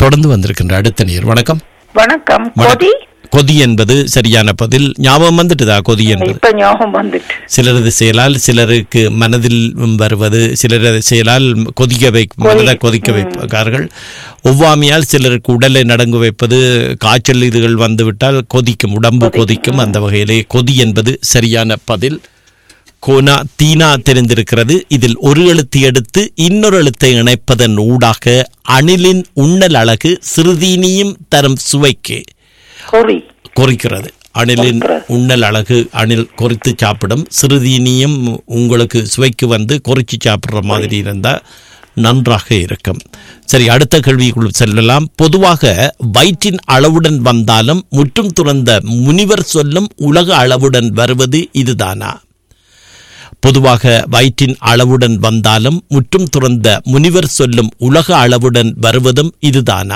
தொடர்ந்து வந்திருக்கின்ற அடுத்த நேர் வணக்கம் வணக்கம் வணக்கம். கொதி கொதி என்பது சரியான பதில் ஞாபகம் வந்துட்டுதா கொதி என்பது இப்ப ஞாபகம் வந்துட்டு சிலரது செயலால் சிலருக்கு மனதில் வருவது சிலரது செயலால் கொதிக்க வை மனதை கொதிக்க வைப்பார்கள் ஒவ்வாமையால் சிலருக்கு உடலை நடங்கு வைப்பது காய்ச்சல் இதுகள் வந்துவிட்டால் கொதிக்கும் உடம்பு கொதிக்கும் அந்த வகையிலே கொதி என்பது சரியான பதில் கோனா தீனா தெரிந்திருக்கிறது இதில் ஒரு எழுத்து எடுத்து இன்னொரு எழுத்தை இணைப்பதன் ஊடாக அணிலின் உண்ணல் அழகு சிறுதீனியும் தரும் சுவைக்கு கொரி கொறிக்கிறது அணிலின் உண்ணல் அழகு அணில் கொறித்து சாப்பிடும் சிறுதீனியும் உங்களுக்கு சுவைக்கு வந்து கொறிச்சு சாப்பிடுற மாதிரி இருந்தால் நன்றாக இருக்கும் சரி அடுத்த கேள்விக்குள் செல்லலாம் பொதுவாக வயிற்றின் அளவுடன் வந்தாலும் முற்றும் துறந்த முனிவர் சொல்லும் உலக அளவுடன் வருவது இதுதானா பொதுவாக வயிற்றின் அளவுடன் வந்தாலும் முற்றும் துறந்த முனிவர் சொல்லும் உலக அளவுடன் வருவதும் இதுதானா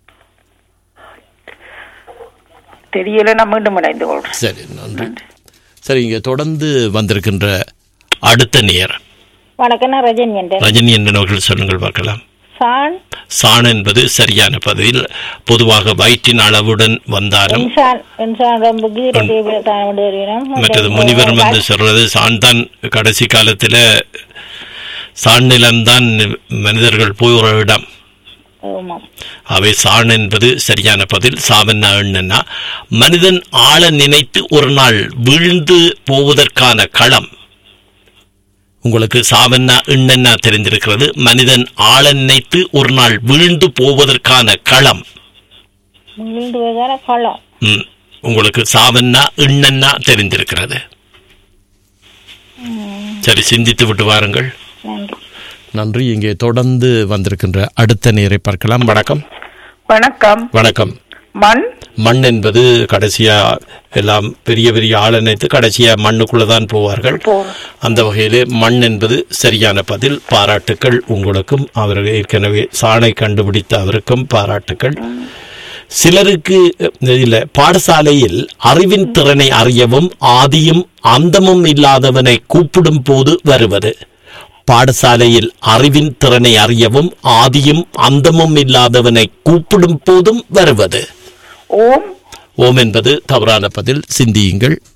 தெரியல நான் மீண்டும் இணைந்து கொள்றேன் சரி நன்றி சரி இங்க தொடர்ந்து வந்திருக்கின்ற அடுத்த நேர் வணக்கம் நான் ரஜினி என்றேன் ரஜினி என்பவர்கள் சொல்லுங்கள் பார்க்கலாம் சான் சாண் என்பது சரியான பதில் பொதுவாக வயிற்றின் அளவுடன் வந்தாலும் இன்சான் இன்சான் ரொம்ப கீரதேவில தான் கொண்டு வருகிறோம் மற்றது முனிவர் வந்து சொல்றது சாண் தான் கடைசி காலத்துல சாண் நிலம்தான் மனிதர்கள் போய் ஒரு இடம் ஆமாம் அவை சாண் என்பது சரியான பதில் சாவன்னா எண்ணன்னா மனிதன் ஆள நினைத்து ஒரு நாள் வீழ்ந்து போவதற்கான களம் உங்களுக்கு சாவன்னா எண்ணன்னா தெரிந்திருக்கிறது மனிதன் ஆள நினைத்து ஒரு நாள் வீழ்ந்து போவதற்கான களம் மீண்டு போய்தான களம் ம். உங்களுக்கு சாவன்னா எண்ணன்னா தெரிந்திருக்கிறது சரி சிந்தித்து விட்டு வாருங்கள் நன்றி நன்றி இங்கே தொடர்ந்து வந்திருக்கின்ற அடுத்த நேரை பார்க்கலாம் வணக்கம் வணக்கம் வணக்கம் மண் மண் என்பது கடைசியா எல்லாம் பெரிய பெரிய ஆள் நினைத்து கடைசியா மண்ணுக்குள்ள தான் போவார்கள் போறோம். அந்த வகையிலே மண் என்பது சரியான பதில் பாராட்டுக்கள் உங்களுக்கும் அவர் ஏற்கனவே சாணை கண்டுபிடித்த அவருக்கும் பாராட்டுக்கள் சிலருக்கு இல்ல பாடசாலையில் அறிவின் திறனை அறியவும் ஆதியும் அந்தமும் இல்லாதவனை கூப்பிடும் போது வருவது பாடசாலையில் அறிவின் திறனை அறியவும் ஆதியும் அந்தமும் இல்லாதவனை கூப்பிடும் போதும் வருவது ஓம் ஓம் என்பது தவறான பதில் சிந்தியுங்கள்